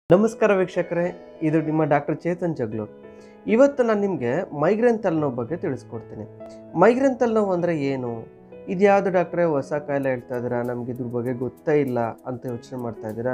ನಮಸ್ಕಾರ ವೀಕ್ಷಕರೇ ಇದು ನಿಮ್ಮ ಡಾಕ್ಟರ್ ಚೇತನ್ ಜಗ್ಲೂರ್ ಇವತ್ತು ನಾನು ನಿಮಗೆ ಮೈಗ್ರೇನ್ ತಲೆನೋವು ಬಗ್ಗೆ ತಿಳಿಸ್ಕೊಡ್ತೀನಿ ಮೈಗ್ರೇನ್ ತಲೆನೋವು ಅಂದರೆ ಏನು ಇದ್ಯಾವುದು ಡಾಕ್ಟ್ರೇ ಹೊಸ ಕಾಯಿಲೆ ಹೇಳ್ತಾ ಇದ್ದೀರಾ ನಮ್ಗೆ ಇದ್ರ ಬಗ್ಗೆ ಗೊತ್ತೇ ಇಲ್ಲ ಅಂತ ಯೋಚನೆ ಮಾಡ್ತಾ ಇದ್ದೀರಾ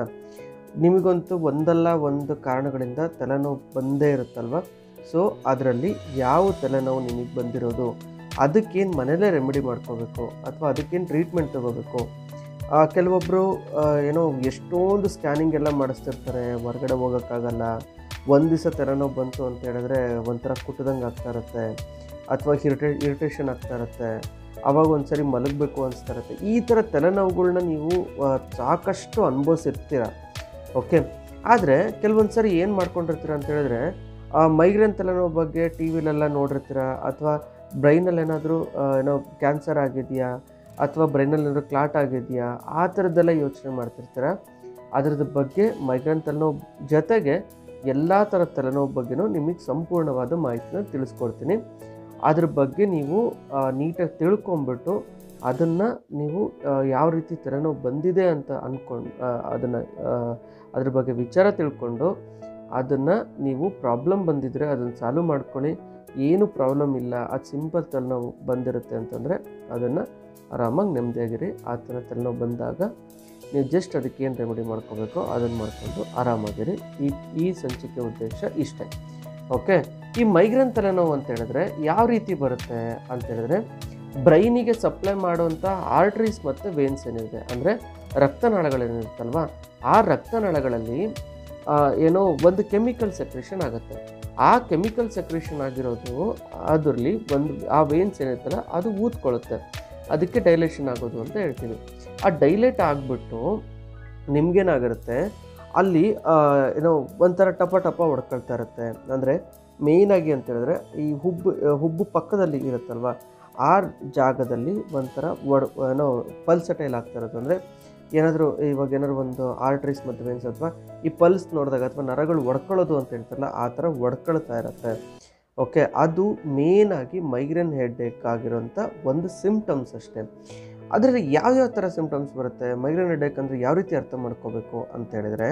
ನಿಮಗಂತೂ ಒಂದಲ್ಲ ಒಂದು ಕಾರಣಗಳಿಂದ ತಲೆನೋವು ಬಂದೇ ಇರುತ್ತಲ್ವ ಸೊ ಅದರಲ್ಲಿ ಯಾವ ತಲೆನೋವು ನಿಮಗೆ ಬಂದಿರೋದು ಅದಕ್ಕೇನು ಮನೇಲೇ ರೆಮಿಡಿ ಮಾಡ್ಕೋಬೇಕು ಅಥವಾ ಅದಕ್ಕೇನು ಟ್ರೀಟ್ಮೆಂಟ್ ತೊಗೋಬೇಕು ಆ, ಕೆಲವೊಬ್ರು ಆ, ಏನೋ ಎಷ್ಟೊಂದು ಸ್ಕ್ಯಾನಿಂಗ್ ಎಲ್ಲ ಮಾಡಿಸ್ತಿರ್ತಾರೆ ಹೊರಗಡೆ ಹೋಗೋಕ್ಕಾಗಲ್ಲ ಒಂದು ದಿವಸ ತಲೆನೋವು ಬಂತು ಅಂತ ಹೇಳಿದ್ರೆ ಒಂಥರ ಕುಟ್ಟದಂಗೆ ಆಗ್ತಾ ಇರುತ್ತೆ ಅಥವಾ ಇರಿಟೇ ಇರಿಟೇಷನ್ ಆಗ್ತಾ ಇರುತ್ತೆ ಅವಾಗ ಒಂದ್ಸರಿ ಮಲಗಬೇಕು ಅನಿಸ್ತಾ ಇರುತ್ತೆ ಈ ಥರ ತಲೆನೋವುಗಳ್ನ ನೀವು ಆ, ಸಾಕಷ್ಟು ಅನುಭವಿಸಿರ್ತೀರ ಓಕೆ ಆದರೆ ಕೆಲವೊಂದು ಸರಿ ಏನು ಮಾಡ್ಕೊಂಡಿರ್ತೀರ ಅಂತ ಹೇಳಿದ್ರೆ ಆ ಮೈಗ್ರೇನ್ ತಲೆನೋವು ಬಗ್ಗೆ ಟಿ ವಿಲೆಲ್ಲ ನೋಡಿರ್ತೀರ ಅಥವಾ ಬ್ರೈನಲ್ಲಿ ಏನಾದರೂ ಏನೋ ಕ್ಯಾನ್ಸರ್ ಆಗಿದೆಯಾ ಅಥವಾ ಬ್ರೈನಲ್ಲಿ ಏನಾದರೂ ಕ್ಲಾಟ್ ಆಗಿದೆಯಾ ಆ ಥರದ್ದೆಲ್ಲ ಯೋಚನೆ ಮಾಡ್ತಿರ್ತೀರ ಅದ್ರದ್ದು ಬಗ್ಗೆ ಮೈಗ್ರೇನ್ ತಲೆನೋವು ಜೊತೆಗೆ ಎಲ್ಲ ಥರ ತಲೆನೋವು ಬಗ್ಗೆನೂ ನಿಮಗೆ ಸಂಪೂರ್ಣವಾದ ಮಾಹಿತಿನ ತಿಳಿಸ್ಕೊಡ್ತೀನಿ ಅದ್ರ ಬಗ್ಗೆ ನೀವು ನೀಟಾಗಿ ತಿಳ್ಕೊಂಬಿಟ್ಟು ಅದನ್ನು ನೀವು ಆ, ಯಾವ ರೀತಿ ತಲೆನೋವು ಬಂದಿದೆ ಅಂತ ಅಂದ್ಕೊಂಡು ಅದನ್ನು ಅದ್ರ ಬಗ್ಗೆ ವಿಚಾರ ತಿಳ್ಕೊಂಡು ಅದನ್ನು ನೀವು ಪ್ರಾಬ್ಲಮ್ ಬಂದಿದ್ದರೆ ಅದನ್ನು ಸಾಲ್ವ್ ಮಾಡ್ಕೊಳ್ಳಿ ಏನು ಪ್ರಾಬ್ಲಮ್ ಇಲ್ಲ ಅದು ಸಿಂಪಲ್ ತಲೆನೋವು ಬಂದಿರುತ್ತೆ ಅಂತಂದರೆ ಅದನ್ನು ಆರಾಮಾಗಿ ನೆಮ್ಮದಿಯಾಗಿರಿ ಆ ಥರ ತಲೆನೋವು ಬಂದಾಗ ನೀವು ಜಸ್ಟ್ ಅದಕ್ಕೆ ಏನು ರೆಮಿಡಿ ಮಾಡ್ಕೋಬೇಕು ಅದನ್ನು ಮಾಡಿಕೊಂಡು ಆರಾಮಾಗಿರಿ ಈ ಈ ಸಂಚಿಕೆ ಉದ್ದೇಶ ಇಷ್ಟೇ ಓಕೆ ಈ ಮೈಗ್ರೇನ್ ತಲೆನೋವು ಅಂತ ಹೇಳಿದ್ರೆ ಯಾವ ರೀತಿ ಬರುತ್ತೆ ಅಂತ ಹೇಳಿದ್ರೆ ಬ್ರೈನಿಗೆ ಸಪ್ಲೈ ಮಾಡುವಂಥ ಆರ್ಟ್ರೀಸ್ ಮತ್ತು ವೇನ್ಸ್ ಏನಿದೆ ಅಂದರೆ ರಕ್ತನಾಳಗಳೇನಿರುತ್ತಲ್ವ ಆ ರಕ್ತನಾಳಗಳಲ್ಲಿ ಆ, ಏನೋ ಒಂದು ಕೆಮಿಕಲ್ ಸೆಕ್ರೇಷನ್ ಆಗುತ್ತೆ ಆ ಕೆಮಿಕಲ್ ಸೆಕ್ರೇಷನ್ ಆಗಿರೋದು ಅದರಲ್ಲಿ ಒಂದು ಆ ವೇನ್ಸ್ ಏನಿರುತ್ತಲ್ಲ ಅದು ಊದ್ಕೊಳ್ಳುತ್ತೆ ಅದಕ್ಕೆ ಡೈಲೇಷನ್ ಆಗೋದು ಅಂತ ಹೇಳ್ತೀವಿ ಆ ಡೈಲೇಟ್ ಆಗಿಬಿಟ್ಟು ನಿಮ್ಗೇನಾಗಿರುತ್ತೆ ಅಲ್ಲಿ ಆ, ಏನೋ ಒಂಥರ ಟಪ ಟಪ ಹೊಡ್ಕೊಳ್ತಾ ಇರುತ್ತೆ ಅಂದರೆ ಮೇಯ್ನಾಗಿ ಅಂತ ಹೇಳಿದ್ರೆ ಈ ಹುಬ್ಬು ಹುಬ್ಬು ಪಕ್ಕದಲ್ಲಿ ಇರುತ್ತಲ್ವ ಆ ಜಾಗದಲ್ಲಿ ಒಂಥರ ಒಡ್ ಏನೋ ಪಲ್ಸಟೈಲ್ ಆಗ್ತಾ ಇರುತ್ತೆ ಅಂದರೆ ಏನಾದರೂ ಇವಾಗ ಏನಾದ್ರು ಒಂದು ಆರ್ಟ್ರೀಸ್ ಮತ್ತು ವೇನ್ಸ್ ಅಥವಾ ಈ ಪಲ್ಸ್ ನೋಡಿದಾಗ ಅಥವಾ ನರಗಳು ಒಡ್ಕೊಳ್ಳೋದು ಅಂತ ಹೇಳ್ತಾರಲ್ಲ ಆ ಥರ ಒಡ್ಕೊಳ್ತಾ ಇರುತ್ತೆ ಓಕೆ ಅದು ಮೇನಾಗಿ ಮೈಗ್ರೇನ್ ಹೆಡ್ಏಕ್ ಆಗಿರೋಂಥ ಒಂದು ಸಿಮ್ಟಮ್ಸ್ ಅಷ್ಟೇ ಅದರಲ್ಲಿ ಯಾವ್ಯಾವ ಥರ ಸಿಮ್ಟಮ್ಸ್ ಬರುತ್ತೆ ಮೈಗ್ರೇನ್ ಹೆಡ್ಏಕ್ ಅಂದರೆ ಯಾವ ರೀತಿ ಅರ್ಥ ಮಾಡ್ಕೋಬೇಕು ಅಂತ ಹೇಳಿದರೆ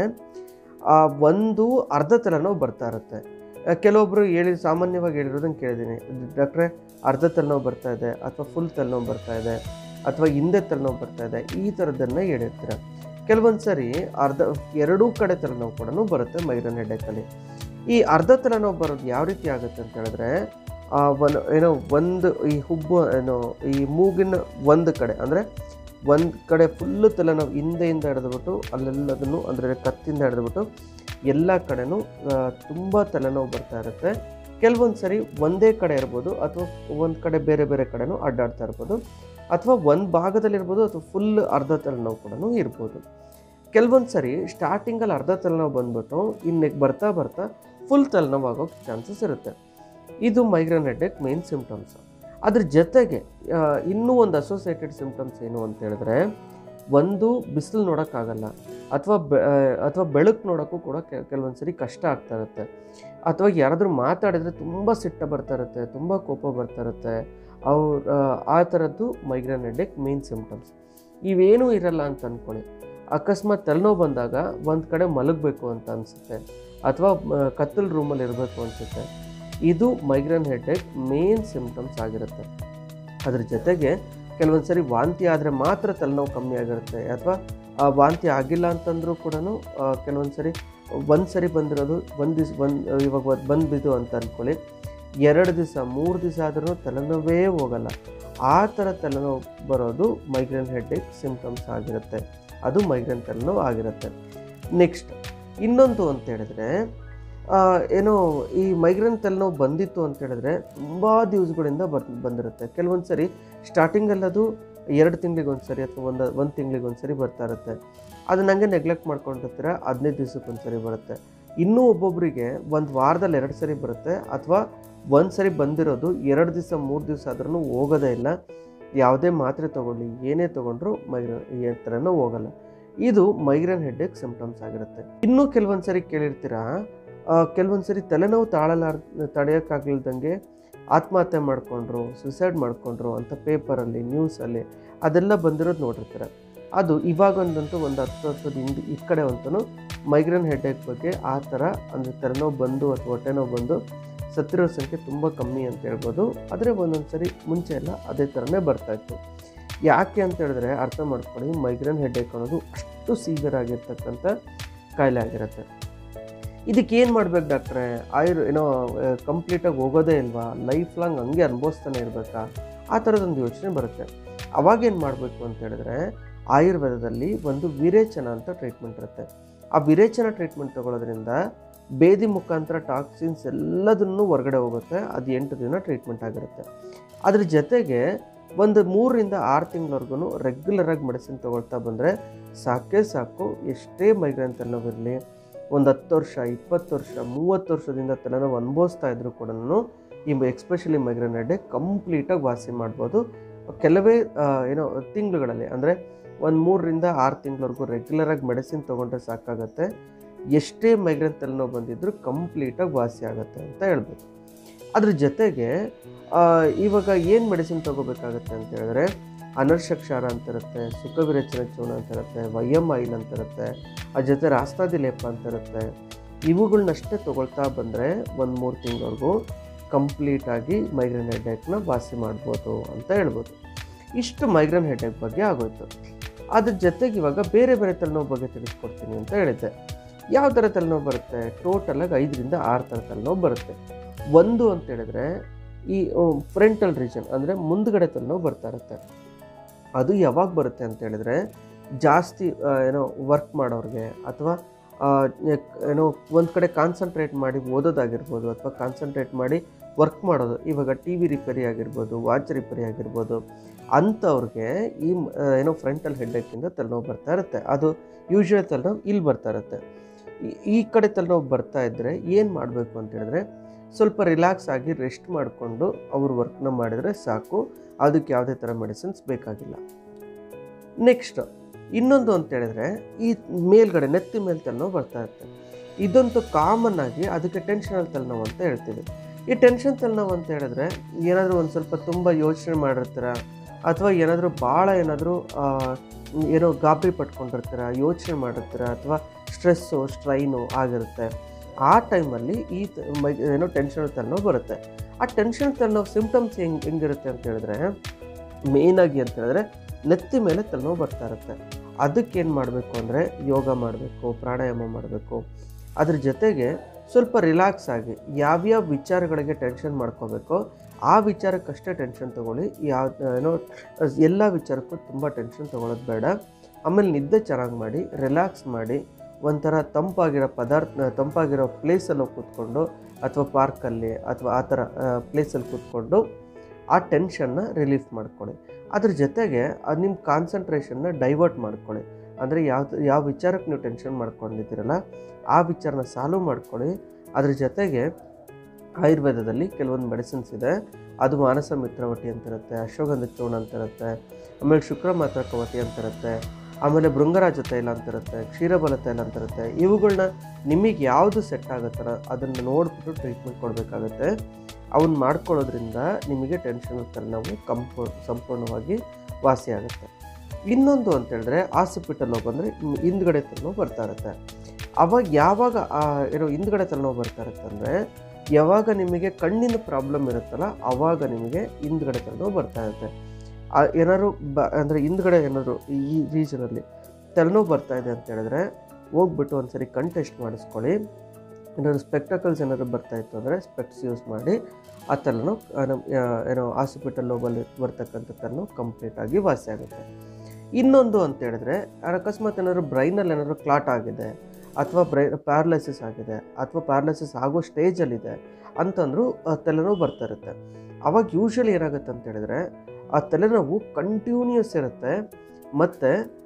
ಆ, ಒಂದು ಅರ್ಧ ತಲೆನೋವು ಬರ್ತಾ ಇರುತ್ತೆ ಆ, ಕೆಲವೊಬ್ರು ಹೇಳಿ ಸಾಮಾನ್ಯವಾಗಿ ಹೇಳಿರೋದನ್ನು ಕೇಳಿದ್ದೀನಿ ಡಾಕ್ಟ್ರೆ ಅರ್ಧ ತಲೆನೋವು ಬರ್ತಾ ಇದೆ ಅಥವಾ ಫುಲ್ ತಲೆನೋವು ಬರ್ತಾ ಇದೆ ಅಥವಾ ಹಿಂದೆ ತಲೆನೋವು ಬರ್ತಾ ಇದೆ ಈ ಥರದ್ದನ್ನು ಹೇಳಿರ್ತೀರ ಕೆಲವೊಂದು ಸರಿ ಅರ್ಧ ಎರಡೂ ಕಡೆ ತಲೆನೋವು ಕೂಡ ಬರುತ್ತೆ ಮೈಗ್ರೇನ್ ಹೆಡ್ಏಕಲ್ಲಿ ಈ ಅರ್ಧ ತಲೆನೋವು ಬರೋದು ಯಾವ ರೀತಿ ಆಗುತ್ತೆ ಅಂತ ಹೇಳಿದ್ರೆ ಆ, ಒಂದು ಏನೋ ಒಂದು ಈ ಹುಬ್ಬು ಏನೋ ಈ ಮೂಗಿನ ಒಂದು ಕಡೆ ಅಂದರೆ ಒಂದು ಕಡೆ ಫುಲ್ಲು ತಲೆನೋವು ಹಿಂದೆಯಿಂದ ಹಿಡಿದ್ಬಿಟ್ಟು ಅಲ್ಲೆಲ್ಲದನ್ನು ಅಂದರೆ ಕತ್ತಿಂದ ಹಿಡಿದ್ಬಿಟ್ಟು ಎಲ್ಲ ಕಡೆನೂ ತುಂಬ ತಲೆನೋವು ಬರ್ತಾ ಇರುತ್ತೆ ಕೆಲವೊಂದು ಸರಿ ಒಂದೇ ಕಡೆ ಇರ್ಬೋದು ಅಥವಾ ಒಂದು ಕಡೆ ಬೇರೆ ಬೇರೆ ಕಡೆನೂ ಅಡ್ಡಾಡ್ತಾ ಇರ್ಬೋದು ಅಥವಾ ಒಂದು ಭಾಗದಲ್ಲಿರ್ಬೋದು ಅಥವಾ ಫುಲ್ ಅರ್ಧ ತಲೆನೋವು ಕೂಡ ಇರ್ಬೋದು ಕೆಲವೊಂದು ಸರಿ ಸ್ಟಾರ್ಟಿಂಗಲ್ಲಿ ಅರ್ಧ ತಲೆನೋವು ಬಂದ್ಬಿಟ್ಟು ಇನ್ನು ಬರ್ತಾ ಬರ್ತಾ ಫುಲ್ ತಲೆನೋವು ಆಗೋ ಚಾನ್ಸಸ್ ಇರುತ್ತೆ ಇದು ಮೈಗ್ರೇನ್ ಹೆಡ್ಡೇಕ್ ಮೇನ್ ಸಿಮ್ಟಮ್ಸ್ ಅದ್ರ ಜೊತೆಗೆ ಆ, ಇನ್ನೂ ಒಂದು ಅಸೋಸಿಯೇಟೆಡ್ ಸಿಮ್ಟಮ್ಸ್ ಏನು ಅಂತ ಹೇಳಿದ್ರೆ ಒಂದು ಬಿಸಿಲು ನೋಡೋಕ್ಕಾಗಲ್ಲ ಅಥವಾ ಬೆ ಅಥವಾ ಬೆಳಕು ನೋಡೋಕ್ಕೂ ಕೂಡ ಕೆ- ಕೆಲವೊಂದು ಸರಿ ಕಷ್ಟ ಆಗ್ತಾ ಇರುತ್ತೆ ಅಥವಾ ಯಾರಾದರೂ ಮಾತಾಡಿದರೆ ತುಂಬ ಸಿಟ್ಟ ಬರ್ತಾ ಇರುತ್ತೆ ತುಂಬ ಕೋಪ ಬರ್ತಾ ಇರುತ್ತೆ ಅವ್ರು ಆ ಥರದ್ದು ಮೈಗ್ರೇನ್ ಹೆಡ್ಡೇಕ್ ಮೇನ್ ಸಿಮ್ಟಮ್ಸ್ ಇವೇನೂ ಇರಲ್ಲ ಅಂತ ಅಂದ್ಕೊಳ್ಳಿ ಅಕಸ್ಮಾತ್ ತಲೆನೋವು ಬಂದಾಗ ಒಂದು ಕಡೆ ಮಲಗಬೇಕು ಅಂತ ಅನಿಸುತ್ತೆ ಅಥವಾ ಮ- ಕತ್ತಲು ರೂಮಲ್ಲಿ ಇರಬೇಕು ಅನಿಸುತ್ತೆ ಇದು ಮೈಗ್ರೇನ್ ಹೆಡ್ಡೇಕ್ ಮೇನ್ ಸಿಮ್ಟಮ್ಸ್ ಆಗಿರುತ್ತೆ ಅದ್ರ ಜೊತೆಗೆ ಕೆಲವೊಂದು ಸರಿ ವಾಂತಿ ಆದರೆ ಮಾತ್ರ ತಲೆನೋವು ಕಮ್ಮಿ ಆಗಿರುತ್ತೆ ಅಥವಾ ಆ ವಾಂತಿ ಆಗಿಲ್ಲ ಅಂತಂದ್ರೂ ಕೂಡ ಕೆಲವೊಂದು ಸರಿ ಒಂದು ಸರಿ ಬಂದಿರೋದು ಒಂದು ದಿವ್ಸ ಒಂದು ಇವಾಗ ಒಂದ್ ಬಂದ್ಬಿದ್ದು ಅಂತ ಅಂದ್ಕೊಳ್ಳಿ ಎರಡು ದಿವಸ ಮೂರು ದಿವಸ ಆದ್ರೂ ತಲೆನೋವೇ ಹೋಗಲ್ಲ ಆ ಥರ ತಲೆನೋವು ಬರೋದು ಮೈಗ್ರೇನ್ ಹೆಡ್ಡೇಕ್ ಸಿಮ್ಟಮ್ಸ್ ಆಗಿರುತ್ತೆ ಅದು ಮೈಗ್ರೇನ್ ತಲೆನೋವು ಆಗಿರುತ್ತೆ ನೆಕ್ಸ್ಟ್ ಇನ್ನೊಂದು ಅಂತ ಹೇಳಿದ್ರೆ ಆ, ಏನೋ ಈ ಮೈಗ್ರೇನ್ ತಲೆನೋವು ಬಂದಿತ್ತು ಅಂತ ಹೇಳಿದ್ರೆ ತುಂಬ ದಿವಸಗಳಿಂದ ಬರ್ ಬಂದಿರುತ್ತೆ ಕೆಲವೊಂದು ಸರಿ ಸ್ಟಾರ್ಟಿಂಗಲ್ಲಿ ಅದು ಎರಡು ತಿಂಗಳಿಗೆ ಒಂದು ಸರಿ ಅಥವಾ ಒಂದು ಒಂದು ತಿಂಗಳಿಗೆ ಒಂದು ಸರಿ ಬರ್ತಾ ಇರುತ್ತೆ ಅದನ್ನ ಹಂಗೆ ನೆಗ್ಲೆಕ್ಟ್ ಮಾಡ್ಕೊಂಡಿರ್ತೀರ ಹದಿನೈದು ದಿವ್ಸಕ್ಕೆ ಒಂದು ಸರಿ ಬರುತ್ತೆ ಇನ್ನೂ ಒಬ್ಬೊಬ್ಬರಿಗೆ ಒಂದು ವಾರದಲ್ಲಿ ಎರಡು ಸರಿ ಬರುತ್ತೆ ಅಥವಾ ಒಂದು ಸರಿ ಬಂದಿರೋದು ಎರಡು ದಿವಸ ಮೂರು ದಿವಸ ಆದ್ರೂ ಹೋಗೋದೇ ಇಲ್ಲ ಯಾವುದೇ ಮಾತ್ರೆ ತೊಗೊಳ್ಳಿ ಏನೇ ತೊಗೊಂಡ್ರು ಮೈಗ್ರೇನ್ ಈ ಥರನೂ ಹೋಗಲ್ಲ ಇದು ಮೈಗ್ರೇನ್ ಹೆಡ್ಡೇಕ್ ಸಿಮ್ಟಮ್ಸ್ ಆಗಿರುತ್ತೆ ಇನ್ನೂ ಕೆಲವೊಂದು ಸರಿ ಕೇಳಿರ್ತೀರಾ ಕೆಲವೊಂದು ಸರಿ ತಲೆನೋವು ತಾಳಲಾರ್ ತಡೆಯೋಕ್ಕಾಗಲ್ದಂಗೆ ಆತ್ಮಹತ್ಯೆ ಮಾಡಿಕೊಂಡ್ರು ಸುಸೈಡ್ ಮಾಡಿಕೊಂಡ್ರು ಅಂತ ಪೇಪರಲ್ಲಿ ನ್ಯೂಸಲ್ಲಿ ಅದೆಲ್ಲ ಬಂದಿರೋದು ನೋಡಿರ್ತಾರೆ ಅದು ಇವಾಗೊಂದಂತೂ ಒಂದು ಹತ್ತು ವರ್ಷದ ಹಿಂದೆ ಈ ಕಡೆ ಅಂತೂ ಮೈಗ್ರೇನ್ ಹೆಡ್ಏಕ್ ಬಗ್ಗೆ ಆ ಥರ ಅಂದರೆ ತಲೆನೋವು ಬಂದು ಅಥವಾ ಹೊಟ್ಟೆ ನೋವು ಬಂದು ಸತ್ತಿರೋ ಸಂಖ್ಯೆ ತುಂಬ ಕಮ್ಮಿ ಅಂತ ಹೇಳ್ಬೋದು ಆದರೆ ಒಂದೊಂದು ಸರಿ ಮುಂಚೆ ಎಲ್ಲ ಅದೇ ಥರನೇ ಬರ್ತಾಯಿತ್ತು ಯಾಕೆ ಅಂತ ಹೇಳಿದ್ರೆ ಅರ್ಥ ಮಾಡ್ಕೊಳ್ಳಿ ಮೈಗ್ರೇನ್ ಹೆಡ್ಏಕ್ ಅನ್ನೋದು ಅಷ್ಟು ಸೀವಿಯರ್ ಆಗಿರ್ತಕ್ಕಂಥ ಕಾಯಿಲೆ ಆಗಿರುತ್ತೆ ಇದಕ್ಕೆ ಏನು ಮಾಡ್ಬೇಕು ಡಾಕ್ಟ್ರೆ ಆಯುರ್ ಏನೋ ಕಂಪ್ಲೀಟಾಗಿ ಹೋಗೋದೇ ಇಲ್ವಾ ಲೈಫ್ ಲಾಂಗ್ ಹಂಗೆ ಅನುಭವಿಸ್ತಾನೆ ಇರಬೇಕಾ ಆ ಥರದೊಂದು ಯೋಚನೆ ಬರುತ್ತೆ ಅವಾಗೇನು ಮಾಡಬೇಕು ಅಂತ ಹೇಳಿದ್ರೆ ಆಯುರ್ವೇದದಲ್ಲಿ ಒಂದು ವಿರೇಚನ ಅಂತ ಟ್ರೀಟ್ಮೆಂಟ್ ಇರುತ್ತೆ ಆ ವಿರೇಚನ ಟ್ರೀಟ್ಮೆಂಟ್ ತಗೊಳ್ಳೋದ್ರಿಂದ ಬೇದಿ ಮುಖಾಂತರ ಟಾಕ್ಸಿನ್ಸ್ ಎಲ್ಲದನ್ನು ಹೊರಗಡೆ ಹೋಗುತ್ತೆ ಅದು ಎಂಟು ದಿನ ಟ್ರೀಟ್ಮೆಂಟ್ ಆಗಿರುತ್ತೆ ಅದ್ರ ಜೊತೆಗೆ ಒಂದು ಮೂರರಿಂದ ಆರು ತಿಂಗಳವರೆಗೂ ರೆಗ್ಯುಲರಾಗಿ ಮೆಡಿಸಿನ್ ತೊಗೊಳ್ತಾ ಬಂದರೆ ಸಾಕೇ ಸಾಕು ಎಷ್ಟೇ ಮೈಗ್ರೇನ್ ತಲೆನೋವಿರಲಿ ಒಂದು ಹತ್ತು ವರ್ಷ ಇಪ್ಪತ್ತು ವರ್ಷ ಮೂವತ್ತು ವರ್ಷದಿಂದ ತಲೆನೋವು ಅನುಭವಿಸ್ತಾ ಇದ್ರು ಕೂಡ ಈ ಎಕ್ಸ್ಪೆಷಲಿ ಮೈಗ್ರೇನ್ ಹೆಡ್ಡೆ ಕಂಪ್ಲೀಟಾಗಿ ವಾಸಿ ಮಾಡ್ಬೋದು ಕೆಲವೇ ಆ, ಏನೋ ತಿಂಗಳುಗಳಲ್ಲಿ ಅಂದರೆ ಒಂದು ಮೂರರಿಂದ ಆರು ತಿಂಗಳವರೆಗೂ ರೆಗ್ಯುಲರಾಗಿ ಮೆಡಿಸಿನ್ ತೊಗೊಂಡ್ರೆ ಸಾಕಾಗತ್ತೆ ಎಷ್ಟೇ ಮೈಗ್ರೇನ್ ತಲೆನೋವು ಬಂದಿದ್ದರೂ ಕಂಪ್ಲೀಟಾಗಿ ವಾಸಿ ಆಗುತ್ತೆ ಅಂತ ಹೇಳ್ಬೋದು ಅದ್ರ ಜೊತೆಗೆ ಆ, ಇವಾಗ ಏನು ಮೆಡಿಸಿನ್ ತೊಗೋಬೇಕಾಗತ್ತೆ ಅಂತ ಹೇಳಿದ್ರೆ ಅನರ್ಷಕ್ಷಾರ ಅಂತಿರುತ್ತೆ ಸುಖ ವಿರೇಚನ ಚೂರ್ಣ ಅಂತಿರುತ್ತೆ ವೈಎಮ್ ಆಯಿಲ್ ಅಂತಿರುತ್ತೆ ಅದ್ರ ಜೊತೆ ರಾಸ್ತಾದಿ ಲೇಪ ಅಂತಿರುತ್ತೆ ಇವುಗಳನ್ನಷ್ಟೇ ತೊಗೊಳ್ತಾ ಬಂದರೆ ಒಂದು ಮೂರು ತಿಂಗಳವರೆಗೂ ಕಂಪ್ಲೀಟಾಗಿ ಮೈಗ್ರೇನ್ ಹೆಡ್ಏಕ್ನ ವಾಸಿ ಮಾಡ್ಬೋದು ಅಂತ ಹೇಳ್ಬೋದು ಇಷ್ಟು ಮೈಗ್ರೇನ್ ಹೆಡ್ಏಕ್ ಬಗ್ಗೆ ಆಗೋಯ್ತು ಅದ್ರ ಜೊತೆಗೆ ಇವಾಗ ಬೇರೆ ಬೇರೆ ತಲೆನೋವು ಬಗ್ಗೆ ತಿಳಿಸ್ಕೊಡ್ತೀನಿ ಅಂತ ಹೇಳಿದ್ದೆ ಯಾವ ಥರ ತಲೆನೋವು ಬರುತ್ತೆ ಟೋಟಲಾಗಿ ಐದರಿಂದ ಆರು ಥರ ತಲೆನೋವು ಬರುತ್ತೆ ಒಂದು ಅಂತ ಹೇಳಿದ್ರೆ ಈ ಫ್ರಂಟಲ್ ರೀಜನ್ ಅಂದರೆ ಮುಂದ್ಗಡೆ ತಲೆನೋವು ಬರ್ತಾ ಇರುತ್ತೆ ಅದು ಯಾವಾಗ ಬರುತ್ತೆ ಅಂತ ಹೇಳಿದ್ರೆ ಜಾಸ್ತಿ ಆ, ಏನೋ ವರ್ಕ್ ಮಾಡೋರಿಗೆ ಅಥವಾ ಆ, ಎಕ್- ಏನೋ ಒಂದು ಕಡೆ ಕಾನ್ಸಂಟ್ರೇಟ್ ಮಾಡಿ ಓದೋದಾಗಿರ್ಬೋದು ಅಥವಾ ಕಾನ್ಸಂಟ್ರೇಟ್ ಮಾಡಿ ವರ್ಕ್ ಮಾಡೋದು ಇವಾಗ ಟಿ ವಿ ರಿಪೇರಿ ಆಗಿರ್ಬೋದು ವಾಚ್ ರಿಪೇರಿ ಆಗಿರ್ಬೋದು ಅಂಥವ್ರಿಗೆ ಈ ಮ್- ಆ, ಏನೋ ಫ್ರಂಟಲ್ ಹೆಡ್ಡಕ್ಕಿಂದ ತಲೆನೋವು ಬರ್ತಾ ಇರುತ್ತೆ ಅದು ಯೂಶ್ವಲ್ ತಲೆನೋವು ಇಲ್ಲಿ ಬರ್ತಾ ಇರುತ್ತೆ ಈ- ಈ ಕಡೆ ತಲೆನೋವು ಬರ್ತಾ ಇದ್ದರೆ ಏನು ಮಾಡಬೇಕು ಅಂತ ಹೇಳಿದ್ರೆ ಸ್ವಲ್ಪ ರಿಲ್ಯಾಕ್ಸ್ ಆಗಿ ರೆಸ್ಟ್ ಮಾಡಿಕೊಂಡು ಅವ್ರು ವರ್ಕ್ನ ಮಾಡಿದರೆ ಸಾಕು ಅದಕ್ಕೆ ಯಾವುದೇ ಥರ ಮೆಡಿಸಿನ್ಸ್ ಬೇಕಾಗಿಲ್ಲ ನೆಕ್ಸ್ಟ್ ಇನ್ನೊಂದು ಅಂತ ಹೇಳಿದ್ರೆ ಈ ಮೇಲ್ಗಡೆ ನೆತ್ತಿ ಮೇಲೆ ತಲೆನೋವು ಬರ್ತಾ ಇರುತ್ತೆ ಇದಂತೂ ಕಾಮನ್ ಆಗಿ ಅದಕ್ಕೆ ಟೆನ್ಷನಲ್ ತಲೆನೋವು ಅಂತ ಹೇಳ್ತೀವಿ ಈ ಟೆನ್ಷನ್ ತಲೆನೋವು ಅಂತ ಹೇಳಿದ್ರೆ ಏನಾದರೂ ಒಂದು ಸ್ವಲ್ಪ ತುಂಬ ಯೋಚನೆ ಮಾಡಿರ್ತೀರ ಅಥವಾ ಏನಾದರೂ ಭಾಳ ಏನಾದರೂ ಏನೋ ಗಾಬರಿ ಪಟ್ಕೊಂಡಿರ್ತೀರ ಯೋಚನೆ ಮಾಡಿರ್ತೀರ ಅಥವಾ ಸ್ಟ್ರೆಸ್ಸು ಸ್ಟ್ರೈನು ಆಗಿರುತ್ತೆ ಆ ಟೈಮಲ್ಲಿ ಈ ತ- ಮೈ ಏನೋ ಟೆನ್ಷನ್ ತಲೆನೋವು ಬರುತ್ತೆ ಆ ಟೆನ್ಷನ್ ತಲೆನೋವು ಸಿಂಪ್ಟಮ್ಸ್ ಹೆಂಗೆ ಹೆಂಗಿರುತ್ತೆ ಅಂತ ಹೇಳಿದ್ರೆ ಮೇಯ್ನಾಗಿ ಅಂತ ಹೇಳಿದ್ರೆ ನೆತ್ತಿ ಮೇಲೆ ತಲೆನೋವು ಬರ್ತಾ ಇರುತ್ತೆ ಅದಕ್ಕೇನು ಮಾಡಬೇಕು ಅಂದರೆ ಯೋಗ ಮಾಡಬೇಕು ಪ್ರಾಣಾಯಾಮ ಮಾಡಬೇಕು ಅದ್ರ ಜೊತೆಗೆ ಸ್ವಲ್ಪ ರಿಲ್ಯಾಕ್ಸ್ ಆಗಿ ಯಾವ್ಯಾವ ವಿಚಾರಗಳಿಗೆ ಟೆನ್ಷನ್ ಮಾಡ್ಕೋಬೇಕೋ ಆ ವಿಚಾರಕ್ಕಷ್ಟೇ ಟೆನ್ಷನ್ ತೊಗೊಳ್ಳಿ ಯಾವ ಏನೋ ಎಲ್ಲ ವಿಚಾರಕ್ಕೂ ತುಂಬ ಟೆನ್ಷನ್ ತೊಗೊಳೋದು ಬೇಡ ಆಮೇಲೆ ನಿದ್ದೆ ಚೆನ್ನಾಗಿ ಮಾಡಿ ರಿಲ್ಯಾಕ್ಸ್ ಮಾಡಿ ಒಂಥರ ತಂಪಾಗಿರೋ ಪದಾರ್ಥ ತಂಪಾಗಿರೋ ಪ್ಲೇಸಲ್ಲಿ ಹೋಗಿ ಕೂತ್ಕೊಂಡು ಅಥವಾ ಪಾರ್ಕಲ್ಲಿ ಅಥವಾ ಆ ಥರ ಪ್ಲೇಸಲ್ಲಿ ಕೂತ್ಕೊಂಡು ಆ ಟೆನ್ಷನ್ನ ರಿಲೀಫ್ ಮಾಡ್ಕೊಳ್ಳಿ ಅದ್ರ ಜೊತೆಗೆ ಅದು ನಿಮ್ಮ ಕಾನ್ಸಂಟ್ರೇಷನ್ನ ಡೈವರ್ಟ್ ಮಾಡ್ಕೊಳ್ಳಿ ಅಂದರೆ ಯಾವ ಯಾವ ವಿಚಾರಕ್ಕೆ ನೀವು ಟೆನ್ಷನ್ ಮಾಡ್ಕೊಂಡಿದ್ದೀರಲ್ಲ ಆ ವಿಚಾರನ ಸಾಲ್ವ್ ಮಾಡ್ಕೊಳ್ಳಿ ಅದ್ರ ಜೊತೆಗೆ ಆಯುರ್ವೇದದಲ್ಲಿ ಕೆಲವೊಂದು ಮೆಡಿಸಿನ್ಸ್ ಇದೆ ಅದು ಮಾನಸ ಮಿತ್ರವಟಿ ಅಂತಿರುತ್ತೆ ಅಶ್ವಗಂಧ ಚೂರ್ಣ ಅಂತಿರುತ್ತೆ ಆಮೇಲೆ ಶುಕ್ರ ಮಾತ್ರಕವಟಿ ಅಂತಿರುತ್ತೆ ಆಮೇಲೆ ಭೃಂಗರಾಜ ತೈಲ ಅಂತಿರುತ್ತೆ ಕ್ಷೀರಬಲ ತೈಲ ಅಂತಿರುತ್ತೆ ಇವುಗಳನ್ನ ನಿಮಗೆ ಯಾವುದು ಸೆಟ್ ಆಗುತ್ತಲ್ಲ ಅದನ್ನು ನೋಡಿಬಿಟ್ಟು ಟ್ರೀಟ್ಮೆಂಟ್ ಕೊಡಬೇಕಾಗತ್ತೆ ಅವನ್ನ ಮಾಡ್ಕೊಳ್ಳೋದ್ರಿಂದ ನಿಮಗೆ ಟೆನ್ಷನ್ ತಲೆನೋವು ಕಂಪೂ ಸಂಪೂರ್ಣವಾಗಿ ವಾಸಿ ಆಗುತ್ತೆ ಇನ್ನೊಂದು ಅಂತ ಹೇಳಿದ್ರೆ ಹಾಸ್ಪಿಟಲ್ ಬಂದರೆ ಹಿಂದ್ಗಡೆ ತಲೆನೋವು ಬರ್ತಾ ಇರುತ್ತೆ ಅವಾಗ ಯಾವಾಗ ಆ ಏನೋ ಹಿಂದ್ಗಡೆ ತಲೆನೋವು ಬರ್ತಾ ಇರುತ್ತೆ ಅಂದರೆ ಯಾವಾಗ ನಿಮಗೆ ಕಣ್ಣಿನ ಪ್ರಾಬ್ಲಮ್ ಇರುತ್ತಲ್ಲ ಆವಾಗ ನಿಮಗೆ ಹಿಂದ್ಗಡೆ ತಲೆನೋವು ಬರ್ತಾ ಇರುತ್ತೆ ಆ ಏನಾದ್ರು ಬ ಅಂದರೆ ಹಿಂದ್ಗಡೆ ಏನಾದ್ರು ಈ ರೀಜನಲ್ಲಿ ತಲೆನೋವು ಬರ್ತಾ ಇದೆ ಅಂತ ಹೇಳಿದ್ರೆ ಹೋಗ್ಬಿಟ್ಟು ಒಂದ್ಸರಿ ಕಣ್ ಟೆಸ್ಟ್ ಮಾಡಿಸ್ಕೊಳ್ಳಿ ಏನಾದ್ರು ಸ್ಪೆಕ್ಟಕಲ್ಸ್ ಏನಾದ್ರು ಬರ್ತಾ ಇತ್ತು ಅಂದರೆ ಸ್ಪೆಕ್ಟ್ಸ್ ಯೂಸ್ ಮಾಡಿ ಆ ತಲೆನೋವು ಆ, ನಮ್ ಆ, ಏನೋ ಹಾಸ್ಪಿಟಲ್ ಲೋಬಲ್ಲಿ ಬರ್ತಕ್ಕಂಥ ತಲೆನೋವು ಕಂಪ್ಲೀಟಾಗಿ ವಾಸಿ ಆಗುತ್ತೆ ಇನ್ನೊಂದು ಅಂತ ಹೇಳಿದ್ರೆ ಅಕಸ್ಮಾತ್ ಏನಾದ್ರು ಬ್ರೈನಲ್ಲಿ ಏನಾದ್ರು ಕ್ಲಾಟ್ ಆಗಿದೆ ಅಥವಾ ಬ್ರೈ ಪ್ಯಾರಲೈಸಿಸ್ ಆಗಿದೆ ಅಥವಾ ಪ್ಯಾರಲೈಸಿಸ್ ಆಗೋ ಸ್ಟೇಜಲ್ಲಿದೆ ಅಂತಂದರೂ ಆ ತಲೆನೋವು ಬರ್ತಾ ಇರುತ್ತೆ ಅವಾಗ ಯೂಶ್ವಲಿ ಏನಾಗುತ್ತೆ ಅಂತ ಹೇಳಿದ್ರೆ ಆ ತಲೆನೋವು ಕಂಟಿನ್ಯೂಸ್ ಇರುತ್ತೆ ಮತ್ತು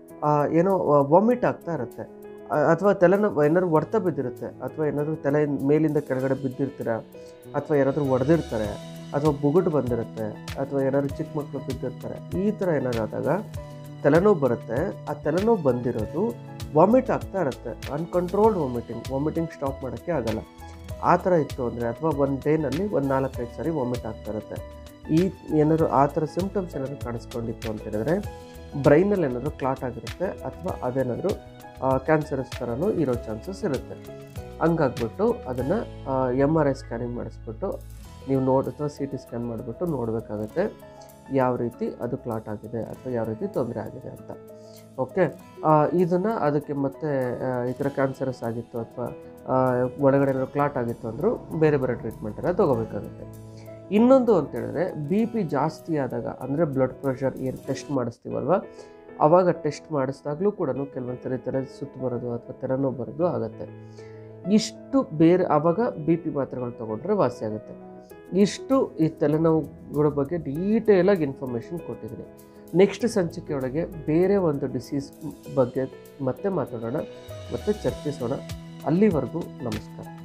ಏನೋ ವಾಮಿಟ್ ಆಗ್ತಾ ಇರುತ್ತೆ ಆ, ಅಥವಾ ತಲೆನೋವು ಏನಾದ್ರು ಹೊಡ್ತ ಬಿದ್ದಿರುತ್ತೆ ಅಥವಾ ಏನಾದರೂ ತಲೆ ಮೇಲಿಂದ ಕೆಳಗಡೆ ಬಿದ್ದಿರ್ತೀರ ಅಥವಾ ಯಾರಾದರೂ ಹೊಡೆದಿರ್ತಾರೆ ಅಥವಾ ಬುಗುಟು ಬಂದಿರುತ್ತೆ ಅಥವಾ ಏನಾದ್ರು ಚಿಕ್ಕ ಮಕ್ಕಳು ಬಿದ್ದಿರ್ತಾರೆ ಈ ಥರ ಏನಾದ್ರು ಆದಾಗ ತಲೆನೋವು ಬರುತ್ತೆ ಆ ತಲೆನೋವು ಬಂದಿರೋದು ವಾಮಿಟ್ ಆಗ್ತಾ ಇರುತ್ತೆ ಅನ್ಕಂಟ್ರೋಲ್ಡ್ ವಾಮಿಟಿಂಗ್ ವಾಮಿಟಿಂಗ್ ಸ್ಟಾಪ್ ಮಾಡೋಕ್ಕೆ ಆಗಲ್ಲ ಆ ಥರ ಇತ್ತು ಅಂದರೆ ಅಥವಾ ಒಂದು ಡೇನಲ್ಲಿ ಒಂದು ನಾಲ್ಕೈದು ಸಾರಿ ವಾಮಿಟ್ ಆಗ್ತಾ ಇರುತ್ತೆ ಈ ಏನಾದ್ರು ಆ ಥರ ಸಿಮ್ಟಮ್ಸ್ ಏನಾದ್ರು ಕಾಣಿಸ್ಕೊಂಡಿತ್ತು ಅಂತ ಹೇಳಿದ್ರೆ ಬ್ರೈನಲ್ಲಿ ಏನಾದರೂ ಕ್ಲಾಟ್ ಆಗಿರುತ್ತೆ ಅಥವಾ ಅದೇನಾದರೂ ಕ್ಯಾನ್ಸರಸ್ ಥರನೂ ಇರೋ ಚಾನ್ಸಸ್ ಇರುತ್ತೆ ಹಂಗಾಗ್ಬಿಟ್ಟು ಅದನ್ನು ಎಮ್ ಆರ್ ಐ ಸ್ಕ್ಯಾನಿಂಗ್ ಮಾಡಿಸ್ಬಿಟ್ಟು ನೀವು ನೋಡಿ ಅಥವಾ ಸಿ ಟಿ ಸ್ಕ್ಯಾನ್ ಮಾಡಿಬಿಟ್ಟು ನೋಡಬೇಕಾಗುತ್ತೆ ಯಾವ ರೀತಿ ಅದು ಕ್ಲಾಟ್ ಆಗಿದೆ ಅಥವಾ ಯಾವ ರೀತಿ ತೊಂದರೆ ಆಗಿದೆ ಅಂತ ಓಕೆ ಇದನ್ನು ಅದಕ್ಕೆ ಮತ್ತೆ ಆ, ಈ ಥರ ಕ್ಯಾನ್ಸರಸ್ ಆಗಿತ್ತು ಅಥವಾ ಒಳಗಡೆ ಏನಾದ್ರು ಕ್ಲಾಟ್ ಆಗಿತ್ತು ಅಂದರೂ ಬೇರೆ ಬೇರೆ ಟ್ರೀಟ್ಮೆಂಟ್ ಎಲ್ಲ ತೊಗೋಬೇಕಾಗುತ್ತೆ ಇನ್ನೊಂದು ಅಂತ ಹೇಳಿದ್ರೆ ಬಿ ಪಿ ಜಾಸ್ತಿ ಆದಾಗ ಅಂದರೆ ಬ್ಲಡ್ ಪ್ರೆಷರ್ ಏನು ಟೆಸ್ಟ್ ಮಾಡಿಸ್ತೀವಲ್ವ ಆವಾಗ ಟೆಸ್ಟ್ ಮಾಡಿಸಿದಾಗಲೂ ಕೂಡ ಕೆಲವೊಂದು ಸರಿ ತಲೆ ಸುತ್ತು ಬರೋದು ಅಥವಾ ತಲೆನೋವು ಬರೋದು ಆಗುತ್ತೆ ಇಷ್ಟು ಬೇರೆ ಆವಾಗ ಬಿ ಪಿ ಮಾತ್ರೆಗಳು ತೊಗೊಂಡ್ರೆ ವಾಸಿ ಆಗುತ್ತೆ ಇಷ್ಟು ಈ ತಲೆನೋವುಗಳ ಬಗ್ಗೆ ಡೀಟೇಲಾಗಿ ಇನ್ಫಾರ್ಮೇಷನ್ ಕೊಟ್ಟಿದ್ದೀನಿ ನೆಕ್ಸ್ಟ್ ಸಂಚಿಕೆ ಒಳಗೆ ಬೇರೆ ಒಂದು ಡಿಸೀಸ್ ಬಗ್ಗೆ ಮತ್ತೆ ಮಾತಾಡೋಣ ಮತ್ತೆ ಚರ್ಚಿಸೋಣ ಅಲ್ಲಿವರೆಗೂ ನಮಸ್ಕಾರ